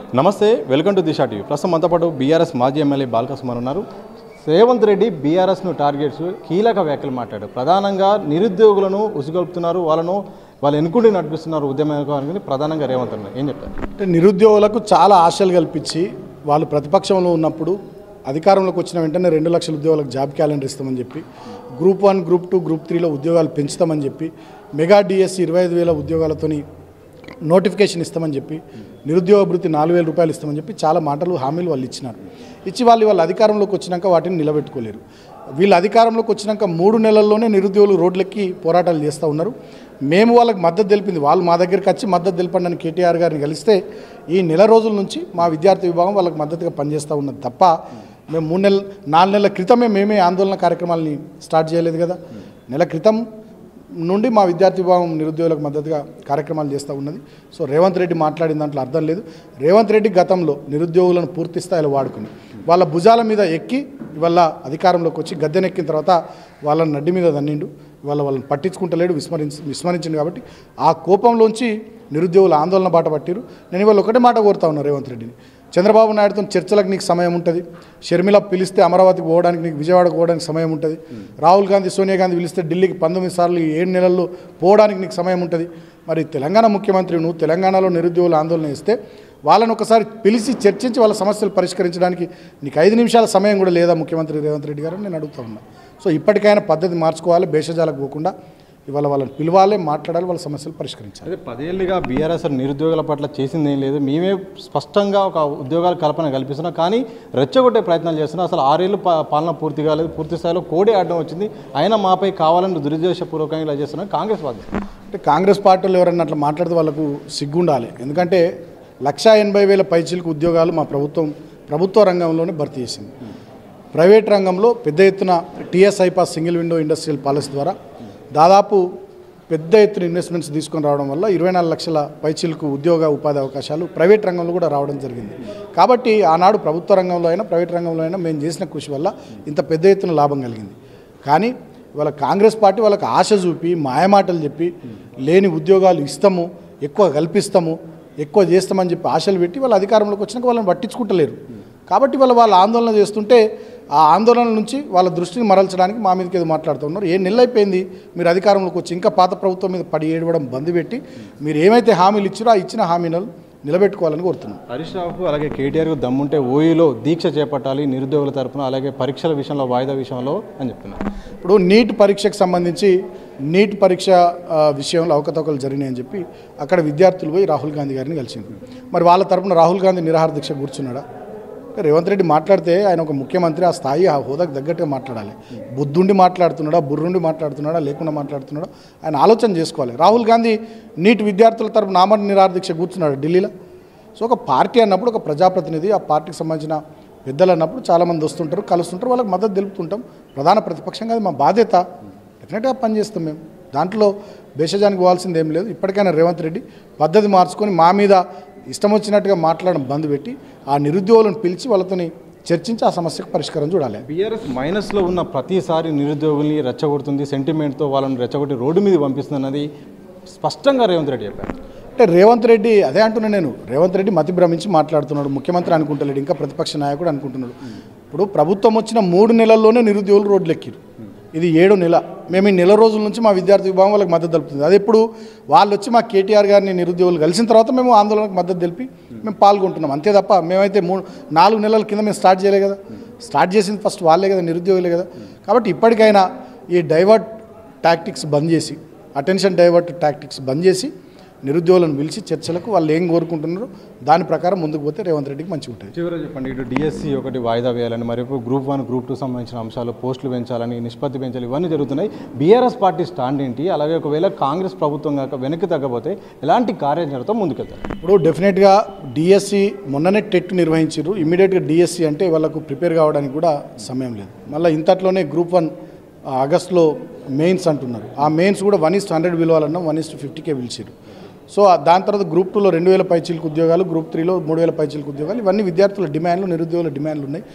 నమస్తే welcome to Disha TV ప్రస్తుతం మనతో పాటు బీఆర్ఎస్ మాజీ ఎమ్మెల్యే బాలకృష్ణ ఉన్నారు రేవంత్ రెడ్డి బీఆర్ఎస్ను టార్గెట్స్ కీలక వ్యాఖ్యలు మాట్లాడారు ప్రధానంగా నిరుద్యోగులను ఉసిగొల్పుతున్నారు వాళ్ళను వాళ్ళు ఎన్నుకుంటే నడిపిస్తున్నారు ఉద్యమానికి ప్రధానంగా రేవంత్ అన్నారు ఏం చెప్తారు అంటే నిరుద్యోగులకు చాలా ఆశలు కల్పించి వాళ్ళు ప్రతిపక్షంలో ఉన్నప్పుడు అధికారంలోకి వచ్చిన వెంటనే రెండు లక్షల ఉద్యోగులకు జాబ్ క్యాలెండర్ ఇస్తామని చెప్పి group one group two group త్రీలో ఉద్యోగాలు పెంచుతామని చెప్పి మెగా డిఎస్సి ఇరవై ఐదు వేల ఉద్యోగాలతోని నోటిఫికేషన్ ఇస్తామని చెప్పి నిరుద్యోగ భృతి నాలుగు వేల రూపాయలు ఇస్తామని చెప్పి చాలా మాటలు హామీలు వాళ్ళు ఇచ్చినారు ఇచ్చి వాళ్ళు వాళ్ళ అధికారంలోకి వచ్చినాక వాటిని నిలబెట్టుకోలేరు వీళ్ళు అధికారంలోకి వచ్చినాక మూడు నెలల్లోనే నిరుద్యోగులు రోడ్లెక్కి పోరాటాలు చేస్తూ ఉన్నారు మేము వాళ్ళకి మద్దతు తెలిపింది వాళ్ళు మా దగ్గరికి వచ్చి మద్దతు తెలపండి అని కేటీఆర్ గారిని కలిస్తే ఈ నెల రోజుల నుంచి మా విద్యార్థి విభాగం వాళ్ళకి మద్దతుగా పనిచేస్తూ ఉన్నది తప్ప మేము మూడు నెలలు నాలుగు నెలల క్రితమే మేమే ఆందోళన కార్యక్రమాలని స్టార్ట్ చేయలేదు కదా నెల క్రితం నుండి మా విద్యార్థి విభాగం నిరుద్యోగులకు మద్దతుగా కార్యక్రమాలు చేస్తూ ఉన్నది సో రేవంత్ రెడ్డి మాట్లాడిన దాంట్లో అర్థం లేదు రేవంత్ రెడ్డి గతంలో నిరుద్యోగులను పూర్తి స్థాయిలో వాడుకుని వాళ్ళ భుజాల మీద ఎక్కి ఇవాళ అధికారంలోకి వచ్చి గద్దెనెక్కిన తర్వాత వాళ్ళని నడ్డి మీద దన్నిండు ఇవాళ వాళ్ళని పట్టించుకుంటలేడు విస్మరించి విస్మరించింది కాబట్టి ఆ కోపంలోంచి నిరుద్యోగుల ఆందోళన బాట పట్టిరు నేను ఇవాళ ఒకటే మాట కోరుతా ఉన్నా రేవంత్ రెడ్డిని చంద్రబాబు నాయుడుతో చర్చలకు నీకు సమయం ఉంటుంది షర్మిల పిలిస్తే అమరావతికి పోవడానికి నీకు విజయవాడకు పోవడానికి సమయం ఉంటుంది రాహుల్ గాంధీ సోనియా గాంధీ పిలిస్తే ఢిల్లీకి పంతొమ్మిది సార్లు ఈ ఏడు నెలల్లో పోవడానికి నీకు సమయం ఉంటుంది మరి తెలంగాణ ముఖ్యమంత్రి నువ్వు తెలంగాణలో నిరుద్యోగుల ఆందోళన చేస్తే వాళ్ళని ఒకసారి పిలిచి చర్చించి వాళ్ళ సమస్యలు పరిష్కరించడానికి నీకు ఐదు నిమిషాల సమయం కూడా లేదా ముఖ్యమంత్రి రేవంత్ రెడ్డి గారు నేను అడుగుతా ఉన్నా సో ఇప్పటికైనా పద్ధతి మార్చుకోవాలి భేషజాలకు పోకుండా ఇవాళ వాళ్ళని పిలవాలి మాట్లాడాలి వాళ్ళ సమస్యలు పరిష్కరించాలి అదే పదేళ్ళుగా బీఆర్ఎస్ నిరుద్యోగుల పట్ల చేసింది ఏం లేదు మేమే స్పష్టంగా ఒక ఉద్యోగాల కల్పన కల్పిస్తున్నాం కానీ రెచ్చగొట్టే ప్రయత్నాలు చేస్తున్నాం అసలు ఆరేళ్ళు పా- పాలన పూర్తి కాలేదు పూర్తి స్థాయిలో కోడి ఆడడం వచ్చింది అయినా మాపై కావాలని దురుద్దేశపూర్వకంగా ఇలా చేస్తున్నాం కాంగ్రెస్ వాది అంటే కాంగ్రెస్ పార్టీలో ఎవరన్నా అట్లా మాట్లాడితే వాళ్ళకు సిగ్గుండాలి ఎందుకంటే లక్షా ఎనభై వేల పైచీలకు ఉద్యోగాలు మా ప్రభుత్వం ప్రభుత్వ రంగంలోనే భర్తీ చేసింది ప్రైవేట్ రంగంలో పెద్ద ఎత్తున TS iPASS single window industrial policy ద్వారా దాదాపు పెద్ద ఎత్తున ఇన్వెస్ట్మెంట్స్ తీసుకొని రావడం వల్ల ఇరవై నాలుగు లక్షల పైచీలకు ఉద్యోగ ఉపాధి అవకాశాలు ప్రైవేట్ రంగంలో కూడా రావడం జరిగింది కాబట్టి ఆనాడు ప్రభుత్వ రంగంలో అయినా ప్రైవేట్ రంగంలో అయినా మేము చేసిన కృషి వల్ల ఇంత పెద్ద ఎత్తున లాభం కలిగింది కానీ వాళ్ళ కాంగ్రెస్ పార్టీ వాళ్ళకి ఆశ చూపి మాయమాటలు చెప్పి లేని ఉద్యోగాలు ఇస్తాము ఎక్కువ కల్పిస్తాము ఎక్కువ చేస్తామని చెప్పి ఆశలు పెట్టి వాళ్ళ అధికారంలోకి వచ్చినాక వాళ్ళని పట్టించుకుంటలేరు కాబట్టి వాళ్ళ వాళ్ళ ఆందోళన చేస్తుంటే ఆ ఆందోళన నుంచి వాళ్ళ దృష్టిని మరల్చడానికి మా మీదకి ఏదో మాట్లాడుతున్నారు ఏ నెల అయిపోయింది మీరు అధికారంలోకి వచ్చి ఇంకా పాత ప్రభుత్వం మీద పడి ఏడవడం బంద్ పెట్టి మీరు ఏమైతే హామీలు ఇచ్చారో ఆ ఇచ్చిన హామీలను నిలబెట్టుకోవాలని కోరుతున్నాం హరీష్ రావుకు అలాగే కేటీఆర్కు దమ్ముంటే ఓయూలో దీక్ష చేపట్టాలి నిరుద్యోగుల తరపున అలాగే పరీక్షల విషయంలో వాయిదా విషయంలో అని చెప్తున్నారు ఇప్పుడు నీట్ పరీక్షకు సంబంధించి నీట్ పరీక్ష ఆ, విషయంలో అవకతవకలు జరిగినాయని చెప్పి అక్కడ విద్యార్థులు పోయి రాహుల్ గాంధీ గారిని కలిసింది మరి వాళ్ళ తరపున రాహుల్ గాంధీ నిరాహార దీక్ష కూర్చున్నాడా రేవంత్ రెడ్డి మాట్లాడితే ఆయన ఒక ముఖ్యమంత్రి ఆ స్థాయి ఆ హోదాకు తగ్గట్టుగా మాట్లాడాలి బుద్ధుండి మాట్లాడుతున్నాడా బుర్రుండి మాట్లాడుతున్నాడా లేకుండా మాట్లాడుతున్నాడా ఆయన ఆలోచన చేసుకోవాలి రాహుల్ గాంధీ నీట్ విద్యార్థుల తరపున నామర్ నిరాహార దీక్ష కూర్చున్నాడు ఢిల్లీలో సో ఒక పార్టీ అన్నప్పుడు ఒక ప్రజాప్రతినిధి ఆ పార్టీకి సంబంధించిన పెద్దలు అన్నప్పుడు చాలామంది వస్తుంటారు కలుస్తుంటారు వాళ్ళకి మద్దతు తెలుపుతుంటాం ప్రధాన ప్రతిపక్షంగా అది మా బాధ్యత డెఫినెట్గా పనిచేస్తాం మేము దాంట్లో భేషజానికి పోవాల్సింది ఏం లేదు ఇప్పటికైనా రేవంత్ రెడ్డి పద్ధతి మార్చుకొని మా మీద ఇష్టం వచ్చినట్టుగా మాట్లాడడం బంద్ పెట్టి ఆ నిరుద్యోగులను పిలిచి వాళ్ళతోని చర్చించి ఆ సమస్యకు పరిష్కారం చూడాలి బీఆర్ఎస్ మైనస్లో ఉన్న ప్రతిసారి నిరుద్యోగుల్ని రెచ్చగొడుతుంది సెంటిమెంట్తో వాళ్ళని రెచ్చగొట్టి రోడ్డు మీద పంపిస్తుంది అన్నది స్పష్టంగా రేవంత్ రెడ్డి చెప్పారు అంటే రేవంత్ రెడ్డి అదే అంటున్నా నేను రేవంత్ రెడ్డి మతి భ్రమించి మాట్లాడుతున్నాడు ముఖ్యమంత్రి అనుకుంటలేడు ఇంకా ప్రతిపక్ష నాయకుడు అనుకుంటున్నాడు ఇప్పుడు ప్రభుత్వం వచ్చిన మూడు నెలల్లోనే నిరుద్యోగులు రోడ్లు ఎక్కిరు ఇది ఏడో నెల మేము ఈ నెల రోజుల నుంచి మా విద్యార్థి విభాగం వాళ్ళకి మద్దతు తెలుపుతుంది అది ఎప్పుడు వాళ్ళు వచ్చి మా కేటీఆర్ గారిని నిరుద్యోగులు కలిసిన తర్వాత మేము ఆందోళనకు మద్దతు తెలిపి మేము పాల్గొంటున్నాం అంతే తప్ప మేమైతే మూడు నాలుగు నెలల కింద మేము స్టార్ట్ చేయలే కదా స్టార్ట్ చేసింది ఫస్ట్ వాళ్ళే కదా నిరుద్యోగులే కదా కాబట్టి ఇప్పటికైనా ఈ డైవర్ట్ టాక్టిక్స్ బంద్ చేసి అటెన్షన్ డైవర్ట్ టాక్టిక్స్ బంద్ చేసి నిరుద్యోగులను పిలిచి చర్చలకు వాళ్ళు ఏం కోరుకుంటున్నారో దాని ప్రకారం ముందుకు పోతే రేవంత్ రెడ్డికి మంచిగా ఉంటుంది చివరి చెప్పండి ఇటు డిఎస్సి ఒకటి వాయిదా వేయాలని మరి గ్రూప్ వన్ గ్రూప్ టూ సంబంధించిన అంశాలు పోస్టులు పెంచాలని నిష్పత్తి పెంచాలి ఇవన్నీ జరుగుతున్నాయి బీఆర్ఎస్ పార్టీ స్టాండ్ ఏంటి అలాగే ఒకవేళ కాంగ్రెస్ ప్రభుత్వం కాక వెనక్కి తగ్గపోతే ఎలాంటి కార్యాచరణతో ముందుకెళ్తారు ఇప్పుడు డెఫినెట్గా డిఎస్సి మొన్ననే టెట్ నిర్వహించారు ఇమీడియట్గా డిఎస్సి అంటే వాళ్ళకు ప్రిపేర్ కావడానికి కూడా సమయం లేదు మళ్ళీ ఇంతట్లోనే గ్రూప్ వన్ ఆగస్ట్లో మెయిన్స్ అంటున్నారు ఆ మెయిన్స్ కూడా వన్ ఇస్ట్ హండ్రెడ్ పిలవాలన్నా వన్ ఇస్ట్ ఫిఫ్టీకే పిలిచారు సో ఆ దాని తర్వాత గ్రూప్ టూలో రెండు వేల పైచీలకు ఉద్యోగాలు గ్రూప్ త్రీలో మూడు వేల పైచీలకు ఉద్యోగాలు ఇవన్నీ విద్యార్థుల డిమాండ్లు నిరుద్యోగుల డిమాండ్లు ఉన్నాయి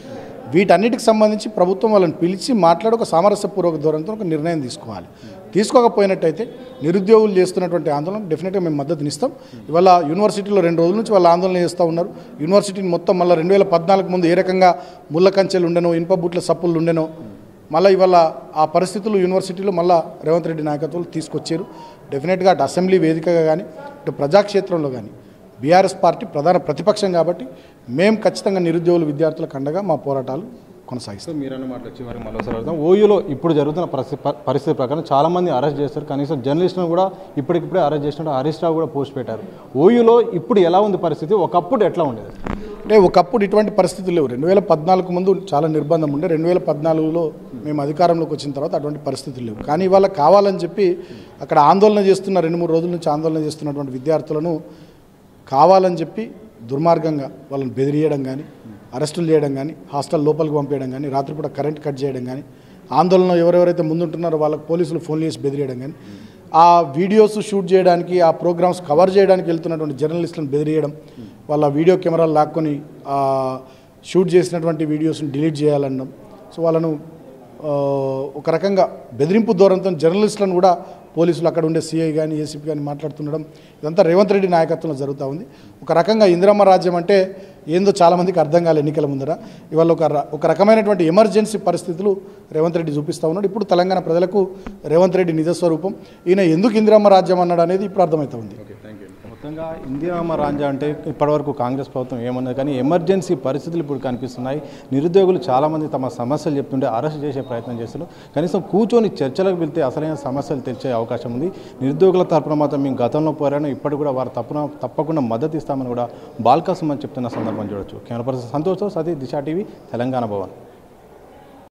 వీటన్నిటికి సంబంధించి ప్రభుత్వం వాళ్ళని పిలిచి మాట్లాడి ఒక సామరస్యపూర్వక ధోరణితో ఒక నిర్ణయం తీసుకోవాలి తీసుకోకపోయినట్టయితే నిరుద్యోగులు చేస్తున్నటువంటి ఆందోళన డెఫినెట్గా మేము మద్దతునిస్తాం ఇవాళ యూనివర్సిటీలో రెండు రోజుల నుంచి వాళ్ళు ఆందోళన చేస్తూ ఉన్నారు యూనివర్సిటీని మొత్తం మళ్ళీ రెండు వేల పద్నాలుగు ముందు ఏ రకంగా ముళ్ళ కంచెలు ఉండెనో ఇనుప బుట్ల సప్పులు ఉండెనో మళ్ళీ ఇవాళ ఆ పరిస్థితులు యూనివర్సిటీలో మళ్ళీ రేవంత్ రెడ్డి నాయకత్వంలో తీసుకొచ్చారు డెఫినెట్గా అటు అసెంబ్లీ వేదికగా కానీ ఇటు ప్రజాక్షేత్రంలో కానీ బీఆర్ఎస్ పార్టీ ప్రధాన ప్రతిపక్షం కాబట్టి మేము ఖచ్చితంగా నిరుద్యోగుల విద్యార్థులకు అండగా మా పోరాటాలు కొనసాగిస్తాం సో మీరన్న మాట వచ్చి వారికి మరోసారి అడుగుదాం ఓయూలో ఇప్పుడు జరుగుతున్న పరిస్థితి పరిస్థితి ప్రకారం చాలా మంది అరెస్ట్ చేస్తారు కనీసం జర్నలిస్ట్ను కూడా ఇప్పటికిప్పుడే అరెస్ట్ చేసినట్టు హరీష్ రావు కూడా పోస్ట్ పెట్టారు ఓయూలో ఇప్పుడు ఎలా ఉంది పరిస్థితి ఒకప్పుడు ఎట్లా ఉండేది అంటే ఒకప్పుడు ఇటువంటి పరిస్థితులు లేవు రెండు వేల పద్నాలుగు ముందు చాలా నిర్బంధం ఉండే రెండు వేల పద్నాలుగులో మేము అధికారంలోకి వచ్చిన తర్వాత అటువంటి పరిస్థితులు లేవు కానీ ఇవాళ కావాలని చెప్పి అక్కడ ఆందోళన చేస్తున్న రెండు మూడు రోజుల నుంచి ఆందోళన చేస్తున్నటువంటి విద్యార్థులను కావాలని చెప్పి దుర్మార్గంగా వాళ్ళని బెదిరియడం కానీ అరెస్టులు చేయడం కానీ హాస్టల్ లోపలికి పంపేయడం కానీ రాత్రిపూట కరెంట్ కట్ చేయడం కానీ ఆందోళన ఎవరెవరైతే ముందుంటున్నారో వాళ్ళకి పోలీసులు ఫోన్లు చేసి బెదిరియడం కానీ ఆ వీడియోస్ షూట్ చేయడానికి ఆ ప్రోగ్రామ్స్ కవర్ చేయడానికి వెళ్తున్నటువంటి జర్నలిస్టులను బెదిరియడం వాళ్ళ వీడియో కెమెరాలు లాక్కొని ఆ షూట్ చేసినటువంటి వీడియోస్ని డిలీట్ చేయాలనడం సో వాళ్ళను ఆ, ఒక రకంగా బెదిరింపు ధోరణితో జర్నలిస్టులను కూడా పోలీసులు అక్కడ ఉండే సిఐ కానీ ఏసీపీ కానీ మాట్లాడుతుండడం ఇదంతా రేవంత్ రెడ్డి నాయకత్వంలో జరుగుతూ ఉంది ఒక రకంగా ఇందిరమ్మ రాజ్యం అంటే ఏందో చాలామందికి అర్థం కాలే ఎన్నికల ముందర ఇవాళ ఒక ర- ఒక రకమైనటువంటి ఎమర్జెన్సీ పరిస్థితులు రేవంత్ రెడ్డి చూపిస్తూ ఉన్నాడు ఇప్పుడు తెలంగాణ ప్రజలకు రేవంత్ రెడ్డి నిజస్వరూపం ఈయన ఎందుకు ఇందిరమ్మ రాజ్యం అన్నాడు అనేది ఇప్పుడు అర్థమవుతా ఉంది మొత్తంగా ఇందిరామ రాంజా అంటే ఇప్పటివరకు కాంగ్రెస్ ప్రభుత్వం ఏమన్నది కానీ ఎమర్జెన్సీ పరిస్థితులు ఇప్పుడు కనిపిస్తున్నాయి నిరుద్యోగులు చాలామంది తమ సమస్యలు చెప్తుంటే అరెస్ట్ చేసే ప్రయత్నం చేస్తున్నారు కనీసం కూర్చొని చర్చలకు వెళ్తే అసలైన సమస్యలు తెలిసే అవకాశం ఉంది నిరుద్యోగుల తరపున మాత్రం మేము గతంలో పోరాను ఇప్పటికి కూడా వారు తప్పున తప్పకుండా మద్దతు ఇస్తామని కూడా బాల్కాసం అని చెప్తున్న సందర్భం చూడొచ్చు కెమెరా పర్సన్ సంతోష్తో సతీ దిశా టీవీ తెలంగాణ భవన్